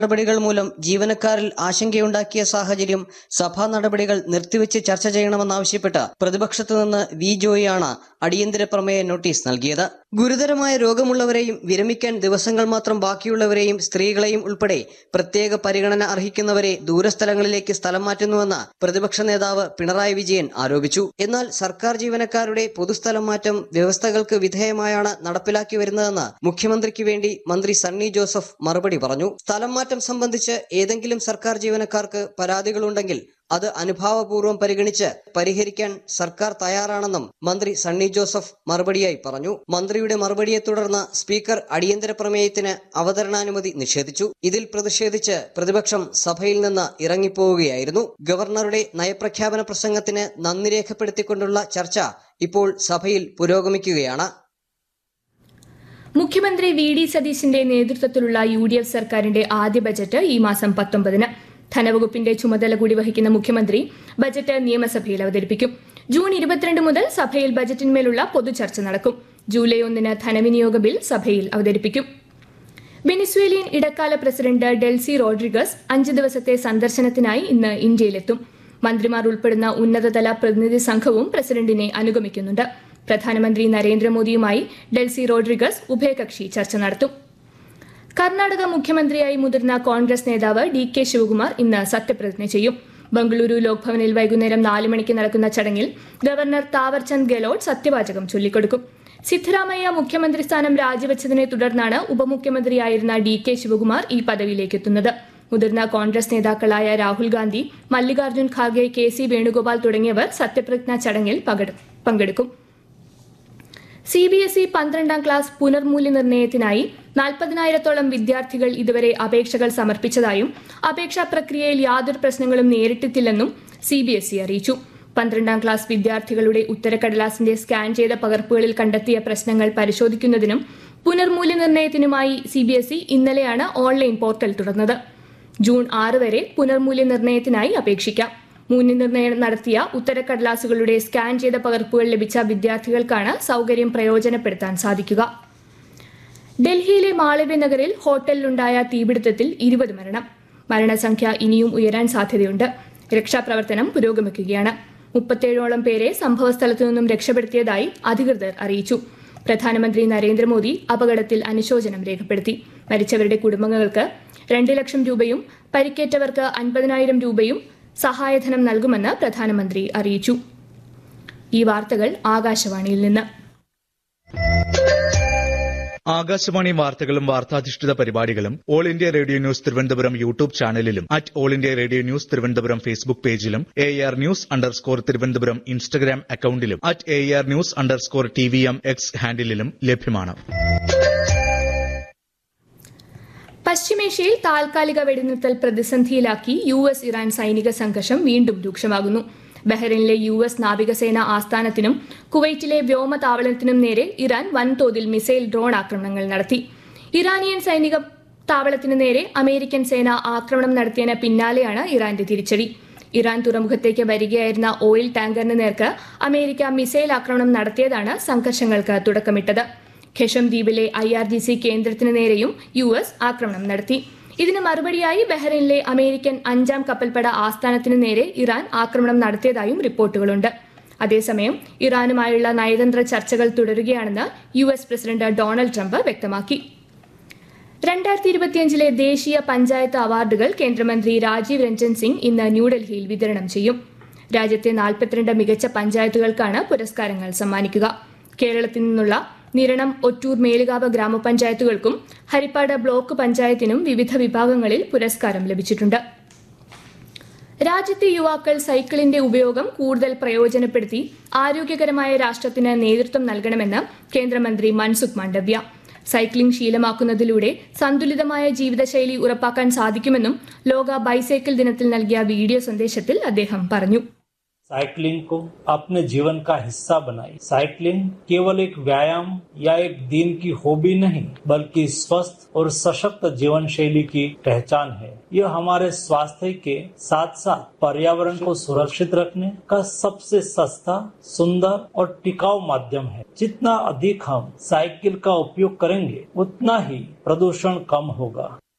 നടപടികൾ മൂലം ജീവനക്കാരിൽ ആശങ്കയുണ്ടാക്കിയ സാഹചര്യം സഭാ നടപടികൾ നിർത്തിവെച്ച് ചർച്ച ചെയ്യണമെന്നാവശ്യപ്പെട്ട് പ്രതിപക്ഷത്തു നിന്ന് വി ജോയിയാണ് അടിയന്തര പ്രമേയ നോട്ടീസ് നൽകിയത് ഗുരുതരമായ രോഗമുള്ളവരെയും വിരമിക്കാൻ ദിവസങ്ങൾ മാത്രം ബാക്കിയുള്ളവരെയും സ്ത്രീകളെയും ഉൾപ്പെടെ പ്രത്യേക പരിഗണന അർഹിക്കുന്നവരെ ദൂരസ്ഥലങ്ങളിലേക്ക് സ്ഥലം മാറ്റുന്നുവെന്ന് പ്രതിപക്ഷ നേതാവ് പിണറായി വിജയൻ ആരോപിച്ചു എന്നാൽ സർക്കാർ ജീവനക്കാരുടെ പൊതുസ്ഥലം മാറ്റം വ്യവസ്ഥകൾക്ക് വിധേയമായാണ് നടപ്പിലാക്കി വരുന്നതെന്ന് മുഖ്യമന്ത്രിക്ക് വേണ്ടി മന്ത്രി സണ്ണി ജോസഫ് മറുപടി പറഞ്ഞു സ്ഥലം മാറ്റം സംബന്ധിച്ച് ഏതെങ്കിലും സർക്കാർ ജീവനക്കാർക്ക് പരാതികളുണ്ടെങ്കിൽ അത് അനുഭാവപൂർവ്വം പരിഗണിച്ച് പരിഹരിക്കാൻ സർക്കാർ തയ്യാറാണെന്നും മന്ത്രി സണ്ണി ജോസഫ് മറുപടിയായി പറഞ്ഞു മന്ത്രിയുടെ മറുപടിയെ തുടർന്ന് സ്പീക്കർ അടിയന്തര പ്രമേയത്തിന് അവതരണാനുമതി നിഷേധിച്ചു ഇതിൽ പ്രതിഷേധിച്ച് പ്രതിപക്ഷം സഭയിൽ നിന്ന് ഇറങ്ങിപ്പോവുകയായിരുന്നു ഗവർണറുടെ നയപ്രഖ്യാപന പ്രസംഗത്തിന് നന്ദി രേഖപ്പെടുത്തിക്കൊണ്ടുള്ള ചർച്ച ഇപ്പോൾ സഭയിൽ പുരോഗമിക്കുകയാണ് മുഖ്യമന്ത്രി വി ഡി സതീശിന്റെ നേതൃത്വത്തിലുള്ള യു ഡി എഫ് സർക്കാരിന്റെ ആദ്യ ബജറ്റ് ഈ മാസം പത്തൊമ്പതിന് ധനവകുപ്പിന്റെ ചുമതല കൂടി വഹിക്കുന്ന മുഖ്യമന്ത്രി ബജറ്റ് നിയമസഭയിൽ അവതരിപ്പിക്കും ജൂൺ ഇരുപത്തിരണ്ട് മുതൽ സഭയിൽ ബജറ്റിന്മേലുള്ള പൊതുചർച്ച നടക്കും ജൂലൈ ഒന്നിന് ധനവിനിയോഗ ബിൽ സഭയിൽ അവതരിപ്പിക്കും വെനിസ്വേലിയൻ ഇടക്കാല പ്രസിഡന്റ് ഡെൽസി റോഡ്രിഗസ് അഞ്ച് ദിവസത്തെ സന്ദർശനത്തിനായി ഇന്ന് ഇന്ത്യയിലെത്തും മന്ത്രിമാർ ഉൾപ്പെടുന്ന ഉന്നതതല പ്രതിനിധി സംഘവും പ്രസിഡന്റിനെ അനുഗമിക്കുന്നുണ്ട് പ്രധാനമന്ത്രി നരേന്ദ്രമോദിയുമായി ഡെൽസി റോഡ്രിഗസ് ഉഭയകക്ഷി ചർച്ച നടത്തും കർണാടക മുഖ്യമന്ത്രിയായി മുതിർന്ന കോൺഗ്രസ് നേതാവ് ഡി കെ ശിവകുമാർ ഇന്ന് സത്യപ്രതിജ്ഞ ചെയ്യും ബംഗളൂരു ലോക്ഭവനിൽ വൈകുന്നേരം നാല് മണിക്ക് നടക്കുന്ന ചടങ്ങിൽ ഗവർണർ താവർചന്ദ് ഗെഹ്ലോട്ട് സത്യവാചകം ചൊല്ലിക്കൊടുക്കും സിദ്ധരാമയ്യ മുഖ്യമന്ത്രി സ്ഥാനം രാജിവെച്ചതിനെ തുടർന്നാണ് ഉപമുഖ്യമന്ത്രിയായിരുന്ന ഡി കെ ശിവകുമാർ ഈ പദവിയിലേക്ക് എത്തുന്നത് മുതിർന്ന കോൺഗ്രസ് നേതാക്കളായ രാഹുൽ ഗാന്ധി മല്ലികാർജ്ജുൻ ഖാർഗെ കെ സി വേണുഗോപാൽ തുടങ്ങിയവർ സത്യപ്രതിജ്ഞാ ചടങ്ങിൽ പകട്- പങ്കെടുക്കും സി ബി എസ് ഇ പന്ത്രണ്ടാം ക്ലാസ് പുനർമൂല്യനിർണ്ണയത്തിനായി നാൽപ്പതിനായിരത്തോളം വിദ്യാർത്ഥികൾ ഇതുവരെ അപേക്ഷകൾ സമർപ്പിച്ചതായും അപേക്ഷാ പ്രക്രിയയിൽ യാതൊരു പ്രശ്നങ്ങളും നേരിട്ടിട്ടില്ലെന്നും സി ബി എസ് ഇ അറിയിച്ചു പന്ത്രണ്ടാം ക്ലാസ് വിദ്യാർത്ഥികളുടെ ഉത്തരക്കടലാസിന്റെ സ്കാൻ ചെയ്ത പകർപ്പുകളിൽ കണ്ടെത്തിയ പ്രശ്നങ്ങൾ പരിശോധിക്കുന്നതിനും പുനർമൂല്യനിർണ്ണയത്തിനുമായി സി ബി എസ് ഇ ഇന്നലെയാണ് ഓൺലൈൻ പോർട്ടൽ തുറന്നത് ജൂൺ ആറ് വരെ പുനർമൂല്യനിർണ്ണയത്തിനായി അപേക്ഷിക്കാം മൂല്യനിർണ്ണയം നടത്തിയ ഉത്തരക്കടലാസുകളുടെ സ്കാൻ ചെയ്ത പകർപ്പുകൾ ലഭിച്ച വിദ്യാർത്ഥികൾക്കാണ് സൗകര്യം പ്രയോജനപ്പെടുത്താൻ സാധിക്കുക ഡൽഹിയിലെ മാളവ്യ നഗറിൽ ഹോട്ടലിലുണ്ടായ തീപിടുത്തത്തിൽ ഇരുപത് മരണം മരണസംഖ്യ ഇനിയും ഉയരാൻ സാധ്യതയുണ്ട് രക്ഷാപ്രവർത്തനം പുരോഗമിക്കുകയാണ് മുപ്പത്തേഴോളം പേരെ സംഭവസ്ഥലത്തു നിന്നും രക്ഷപ്പെടുത്തിയതായി അധികൃതർ അറിയിച്ചു പ്രധാനമന്ത്രി നരേന്ദ്രമോദി അപകടത്തിൽ അനുശോചനം രേഖപ്പെടുത്തി മരിച്ചവരുടെ കുടുംബങ്ങൾക്ക് രണ്ട് ലക്ഷം രൂപയും പരിക്കേറ്റവർക്ക് അൻപതിനായിരം രൂപയും സഹായധനം നൽകുമെന്ന് പ്രധാനമന്ത്രി അറിയിച്ചു ഈ വാർത്തകൾ ആകാശവാണിയിൽ നിന്ന് ആകാശവാണി വാർത്തകളും വാർത്താധിഷ്ഠിത പരിപാടികളും all India radio news Thiruvananthapuram YouTube ചാനലിലും at all India radio news Thiruvananthapuram Facebook പേജിലും A R news underscore Thiruvananthapuram Instagram അക്കൌണ്ടിലും at A R news underscore T V M X ഹാൻഡിലും ലഭ്യമാണ് പശ്ചിമേഷ്യയിൽ താൽക്കാലിക വെടിനിർത്തൽ പ്രതിസന്ധിയിലാക്കി യു എസ് ഇറാൻ സൈനിക സംഘർഷം വീണ്ടും രൂക്ഷമാകുന്നു ബഹ്റൈനിലെ യു എസ് നാവികസേന ആസ്ഥാനത്തിനും കുവൈറ്റിലെ വ്യോമതാവളത്തിനും നേരെ ഇറാൻ വൻതോതിൽ മിസൈൽ ഡ്രോൺ ആക്രമണങ്ങൾ നടത്തി ഇറാനിയൻ സൈനിക താവളത്തിനു നേരെ അമേരിക്കൻ സേന ആക്രമണം നടത്തിയതിന് പിന്നാലെയാണ് ഇറാന്റെ തിരിച്ചടി ഇറാൻ തുറമുഖത്തേക്ക് വരികയായിരുന്ന ഓയിൽ ടാങ്കറിന് നേർക്ക് അമേരിക്ക മിസൈൽ ആക്രമണം നടത്തിയതാണ് സംഘർഷങ്ങൾക്ക് തുടക്കമിട്ടത് ഖെഷം ദ്വീപിലെ ഐ ആർ ജി സി കേന്ദ്രത്തിന് നേരെയും യു എസ് ആക്രമണം നടത്തി ഇതിന് മറുപടിയായി ബഹ്റൈനിലെ അമേരിക്കൻ അഞ്ചാം കപ്പൽപ്പട ആസ്ഥാനത്തിന് നേരെ ഇറാൻ ആക്രമണം നടത്തിയതായും റിപ്പോർട്ടുകളുണ്ട് അതേസമയം ഇറാനുമായുള്ള നയതന്ത്ര ചർച്ചകൾ തുടരുകയാണെന്ന് U S president Donald Trump വ്യക്തമാക്കി രണ്ടായിരത്തി ഇരുപത്തിയഞ്ചിലെ ദേശീയ പഞ്ചായത്ത് അവാർഡുകൾ കേന്ദ്രമന്ത്രി രാജീവ് രഞ്ജൻ സിംഗ് ഇന്ന് ന്യൂഡൽഹിയിൽ വിതരണം ചെയ്യും രാജ്യത്തെ നാൽപ്പത്തിരണ്ട് മികച്ച പഞ്ചായത്തുകൾക്കാണ് പുരസ്കാരങ്ങൾ സമ്മാനിക്കുക കേരളത്തിൽ നിന്നുള്ള നിരണം ഒറ്റൂർ മേലുകാവ് ഗ്രാമപഞ്ചായത്തുകൾക്കും ഹരിപ്പാട് ബ്ലോക്ക് പഞ്ചായത്തിനും വിവിധ വിഭാഗങ്ങളിൽ പുരസ്കാരം ലഭിച്ചിട്ടുണ്ട് രാജ്യത്തെ യുവാക്കൾ സൈക്കിളിന്റെ ഉപയോഗം കൂടുതൽ പ്രയോജനപ്പെടുത്തി ആരോഗ്യകരമായ രാഷ്ട്രത്തിന് നേതൃത്വം നൽകണമെന്ന് കേന്ദ്രമന്ത്രി മൻസുഖ് മാണ്ഡവ്യ സൈക്ലിംഗ് ശീലമാക്കുന്നതിലൂടെ സന്തുലിതമായ ജീവിതശൈലി ഉറപ്പാക്കാൻ സാധിക്കുമെന്നും ലോക ബൈസൈക്കിൾ ദിനത്തിൽ നൽകിയ വീഡിയോ സന്ദേശത്തിൽ അദ്ദേഹം പറഞ്ഞു साइकिलिंग को अपने जीवन का हिस्सा बनाई साइकिलिंग केवल एक व्यायाम या एक दिन की हॉबी नहीं बल्कि स्वस्थ और सशक्त जीवन शैली की पहचान है यह हमारे स्वास्थ्य के साथ साथ पर्यावरण को सुरक्षित रखने का सबसे सस्ता सुंदर और टिकाऊ माध्यम है जितना अधिक हम साइकिल का उपयोग करेंगे उतना ही प्रदूषण कम होगा